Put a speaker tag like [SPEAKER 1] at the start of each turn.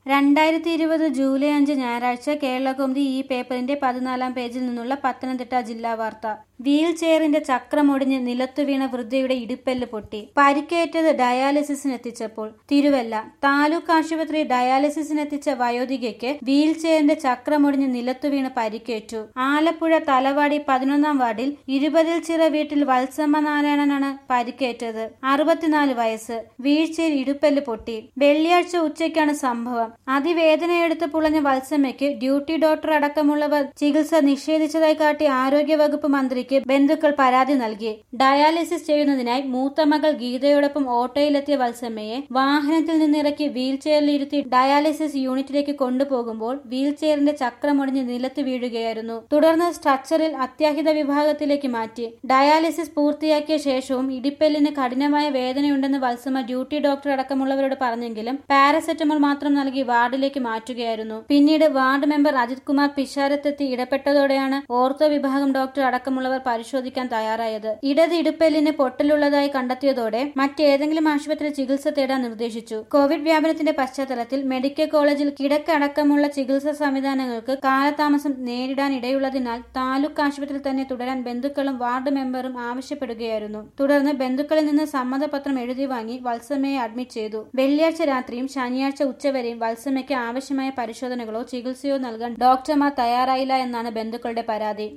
[SPEAKER 1] രണ്ടായിരത്തി ഇരുപത് ജൂലൈ അഞ്ച് ഞായറാഴ്ച കേരളകൗമുദി ഈ പേപ്പറിന്റെ പതിനാലാം പേജിൽ നിന്നുള്ള പത്തനംതിട്ട ജില്ലാ വാർത്ത വീൽ ചെയറിന്റെ ചക്രമൊടിഞ്ഞ് നിലത്തു വീണ വൃദ്ധയുടെ ഇടുപ്പെല്ല് പൊട്ടി പരിക്കേറ്റത് ഡയാലിസിസിനെത്തിച്ചപ്പോൾ തിരുവല്ല താലൂക്ക് ആശുപത്രി ഡയാലിസിസിനെത്തിച്ച വയോധികയ്ക്ക് വീൽ ചെയറിന്റെ ചക്രമൊടിഞ്ഞ് നിലത്തു വീണ് പരിക്കേറ്റു ആലപ്പുഴ തലവാടി പതിനൊന്നാം വാർഡിൽ ഇരുപതിൽ ചിറ വീട്ടിൽ വത്സമ്മ നാരായണനാണ് പരിക്കേറ്റത് അറുപത്തിനാല് വയസ്സ് വീഴ്ചയിൽ ഇടുപ്പെല്ല് പൊട്ടി വെള്ളിയാഴ്ച ഉച്ചയ്ക്കാണ് സംഭവം അതിവേദനയെടുത്ത് പുളഞ്ഞ വത്സമ്മയ്ക്ക് ഡ്യൂട്ടി ഡോക്ടർ അടക്കമുള്ളവർ ചികിത്സ നിഷേധിച്ചതായി കാട്ടി ആരോഗ്യവകുപ്പ് മന്ത്രിക്ക് ബന്ധുക്കൾ പരാതി നൽകി ഡയാലിസിസ് ചെയ്യുന്നതിനായി മൂത്ത മകൾ ഗീതയോടൊപ്പം ഓട്ടോയിലെത്തിയ വത്സമ്മയെ വാഹനത്തിൽ നിന്നിറക്കി വീൽ ചെയറിലിരുത്തി ഡയാലിസിസ് യൂണിറ്റിലേക്ക് കൊണ്ടുപോകുമ്പോൾ വീൽ ചെയറിന്റെ ചക്രമൊടിഞ്ഞ് നിലത്ത് വീഴുകയായിരുന്നു തുടർന്ന് സ്ട്രക്ചറിൽ അത്യാഹിത വിഭാഗത്തിലേക്ക് മാറ്റി ഡയാലിസിസ് പൂർത്തിയാക്കിയ ശേഷവും ഇടിപ്പെല്ലിന് കഠിനമായ വേദനയുണ്ടെന്ന് വത്സമ്മ ഡ്യൂട്ടി ഡോക്ടർ അടക്കമുള്ളവരോട് പറഞ്ഞെങ്കിലും പാരസെറ്റമോൾ മാത്രം നൽകി വാർഡിലേക്ക് മാറ്റുകയായിരുന്നു പിന്നീട് വാർഡ് മെമ്പർ അജിത് കുമാർ പിഷാരത്തെത്തി ഇടപെട്ടതോടെയാണ് ഓർത്തോ വിഭാഗം ഡോക്ടർ അടക്കമുള്ളവർ പരിശോധിക്കാൻ തയ്യാറായത് ഇടത് ഇടുപ്പെല്ലിന് പൊട്ടലുള്ളതായി കണ്ടെത്തിയതോടെ മറ്റേതെങ്കിലും ആശുപത്രിയിൽ ചികിത്സ തേടാൻ നിർദ്ദേശിച്ചു കോവിഡ് വ്യാപനത്തിന്റെ പശ്ചാത്തലത്തിൽ മെഡിക്കൽ കോളേജിൽ കിടക്ക അടക്കമുള്ള ചികിത്സാ സംവിധാനങ്ങൾക്ക് കാലതാമസം നേരിടാനിടയുള്ളതിനാൽ താലൂക്ക് ആശുപത്രിയിൽ തന്നെ തുടരാൻ ബന്ധുക്കളും വാർഡ് മെമ്പറും ആവശ്യപ്പെടുകയായിരുന്നു തുടർന്ന് ബന്ധുക്കളിൽ നിന്ന് സമ്മതപത്രം എഴുതി വാങ്ങി വത്സമ്മയെ അഡ്മിറ്റ് ചെയ്തു വെള്ളിയാഴ്ച രാത്രിയും ശനിയാഴ്ച ഉച്ചവരെയും വത്സമ്മയ്ക്ക് ആവശ്യമായ പരിശോധനകളോ ചികിത്സയോ നൽകാൻ ഡോക്ടർമാർ തയ്യാറായില്ല എന്നാണ് ബന്ധുക്കളുടെ പരാതി